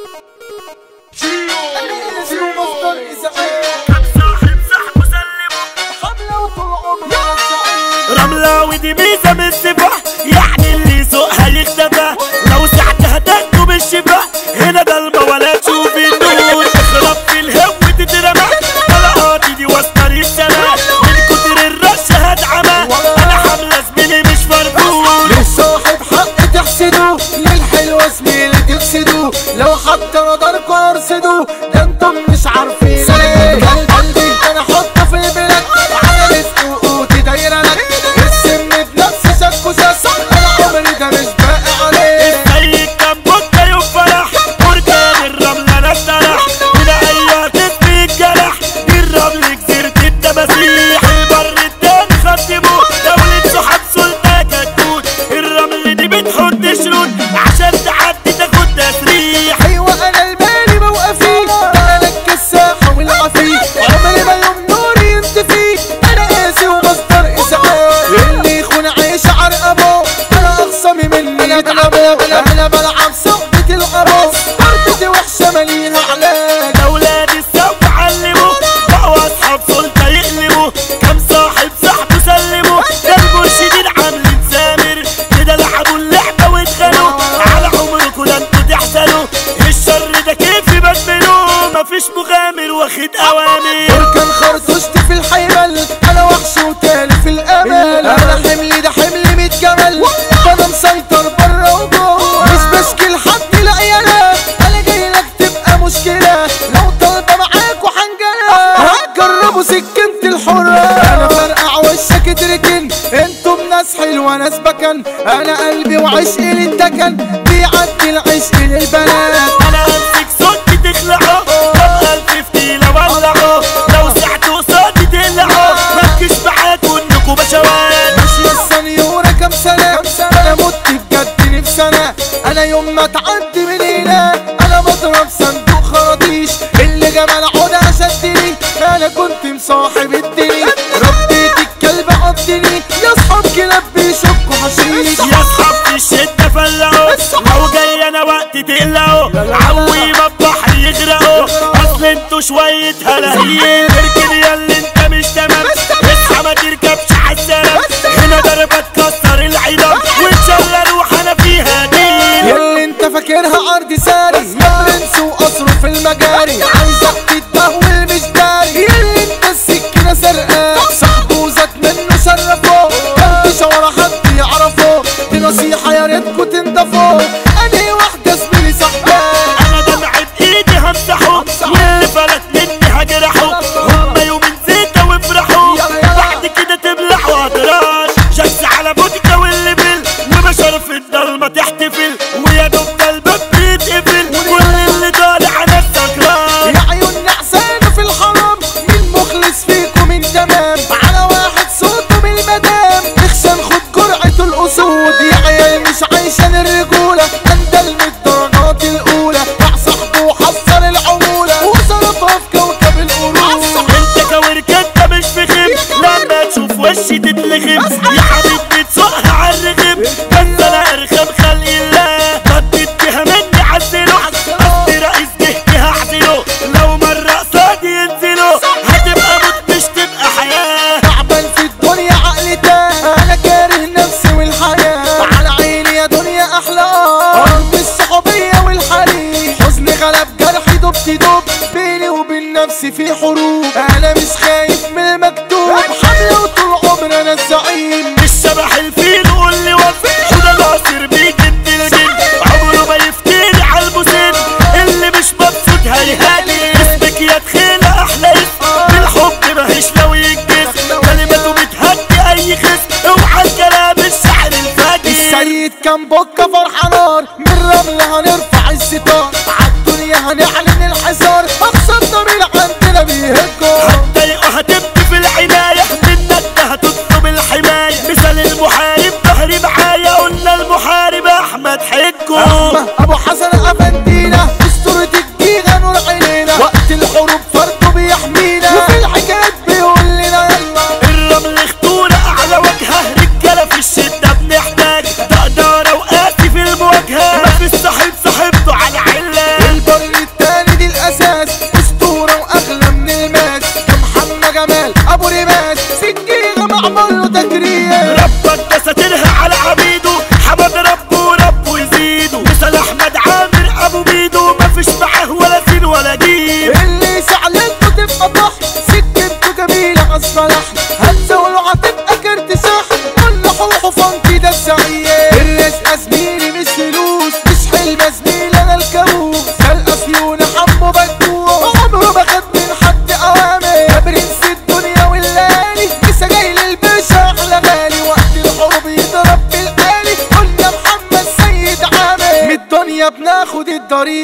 رملة ودي ميزة من السفح يعني اللي يسوقها يختفى لو ساعتها تاخده بالشفا هنا ضلمة ولا تشوفي النور اخرب في الهو تترمى طلقاتي دي وسط السما من كتر الرش هتعمى انا حاملة زميلي مش مرفوض للصاحب حق تحسدوا للحلوة زميلي تفسدوا لو حتى نظركوا ارصدوا ده انتم مش عارفين ليه قلبي انا حطه في البلاد على رزق وقوتي دايرة لك السم بنفس شك وشك انا عمري ده مش باقي عليه زي كان بكة يوم فرح بركان الرملة انا اتسرح هنا ايوه تسمي الجرح دي الرمل جزيرة التماسيح البر التاني خدمه دولة صحاب سلطة كتكوت الرمل دي بتحط شروط عشان تعدي تاخد تسريح ايوه انا المالي موقفي ده انا لك الساحة والعفي عمري ما يوم نوري ينطفي انا قاسي ومصدر اسعاف اللي يخون عيش عرقبه انا اخصمي مني انا انا انا انا بلعب صحبة العبو ضربتي وحشة ماليها علاج اولاد السوق علموا بقوا اصحاب سلطة يقلبوا كم صاحب صاحبه سلموا ده المرشدين عاملين سامر كده لعبوا اللعبة واتخانوا على عمركم ده انتوا تحزنوا الشر ده كيف يبدلوا مفيش مغامر واخد اوامر بركان خرطوشت في الحيمل انا وحش وتالي في الامل انا حملي ده حملي ميت جمل انا مسيطر بره وجوه مش بشكي لحد لا يالا انا جاي لك تبقى مشكله لو طالبه معاك وحنجله هتجربوا سكنت الحره انا فرقع وشك تركن انتم ناس حلوه ناس بكن انا قلبي وعشقي للدكن بيعدي العشق للبنات انا امسك صوتي تخلعه ابقى الفتيلة ولعه لو سعت قصادي تقلعه مركز معاكوا انكوا بشوات ماشي السنيورة كام سنة أنا مت بجد نفسي أنا أنا يوم ما تعدي من هنا أنا بضرب صندوق خراطيش اللي جمال عودة شدني أنا كنت مصاحب الدنيا ربيت الكلب عضني يا أصحاب كلاب بيشكوا حشيش يا اصحاب في الشدة فلقوا لو جاي انا وقت تقلقوا عوي ما البحر يغرقوا اصل انتوا شوية هلاهيل اركن يا اللي انت مش تمام اصحى ما تركبش عالسلام هنا ضربة تكسر العظام وان شاء الله اروح انا فيها دي ياللي انت فاكرها ارض ساري يا برنس وقصره في المجاري عايزك تتدهول مش داري ياللي انت السكينة سرقة صاحبه زاد منه شرفه مفيش ورا حد يعرفه دي نصيحة يا ريتكوا تنضفوا انهي واحدة زميلي صاحباه انا دمع بايدي همسحه واللي فلت مني هجرحه هما يومين زيتة وافرحوا بعد كده تبلعوا هدراش شمس على بودكا واللي بل وبشر في الضلمة تحتفل ويا دوب ده الباب بيتقفل كل اللي طالع انا السكران يا عيون نعسانة في الحرام مين مخلص فيكم من تمام على واحد صوته من المدام اخشى خد جرعة الأسود يا عيال مش عايشة للرجولة أندل من الدرجات الأولى مع صاحبه وحصل العمولة وصرفها في كوكب القرود انت كورك انت مش في خيب لما تشوف وشي تتلخم يا حبيبتي تسوقها عالرغم بس انا ارخم خلق الله ردت بيها مني عزله قصدي رئيس جهتي هعزله لو مرة قصادي ينزلوا هتبقى موت مش تبقى حياة تعبان في الدنيا عقلي تاه انا كاره نفسي والحياة على عيني يا دنيا احلى ارض الصحوبية والحريم حزن غلب جرحي دبت دب بيني وبين نفسي في حروب انا مش خايف من المكتوب حملة وطول عمري انا الزعيم الشبح الفيل قول لي وفي حدا ناصر بيجد الجن عمره ما يفتري على المسن اللي مش مبسوط هيهاني اسمك يا تخيلة احلى اسم بالحب ماهيش لو ينجز كلمته بتهدي اي خصم اوعى الكلام الشعر الفاجر السيد كان بكة فرحانار من رملة هنرفع الستار عالدنيا هنعلن الحصار اقصى ضمير عندنا بيهجوا هتضايقوا هتبكي في العناية منك ده هتطلب الحماية مثال المحارب ظهري معايا قلنا المحارب احمد حجو أحمد ابو حسن افندينا اسطورة الجيغة نور عينينا وقت الحروب فرده بيحمينا وفي الحكايات بيقول لنا يلا الرمل خطورة أعلى وجهه رجالة في الشدة بنحتاج تقدر وقاسي في المواجهة ما في الصاحب صاحبته على علة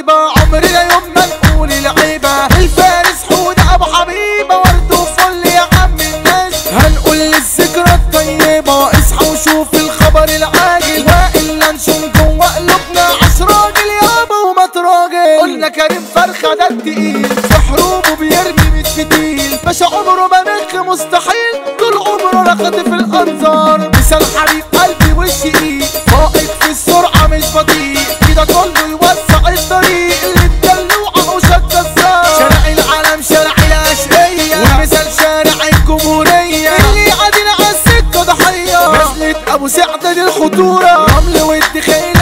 طيبة عمرنا يوم ما نقول العيبة الفارس حود ابو حبيبة ورد وفل يا عم الناس هنقول للذكرى الطيبة اصحى وشوف الخبر العاجل والا نشوم جوا قلوبنا عش راجل يابا وما تراجل قلنا كريم فرخة ده التقيل في حروبه بيرمي من فتيل باشا عمره ما نخ مستحيل طول عمره رخد في الانظار مثال حبيب قلبي والشقيق فائق في السرعة مش بطيء كده كله يوسع الطريق اللي اتدلوعه وشد الزار شارع العالم شارع الاشقية ومثال شارع الجمهورية اللي عادل على السكة ضحية نزلة ابو سعد دي الخطورة رمل والدخيل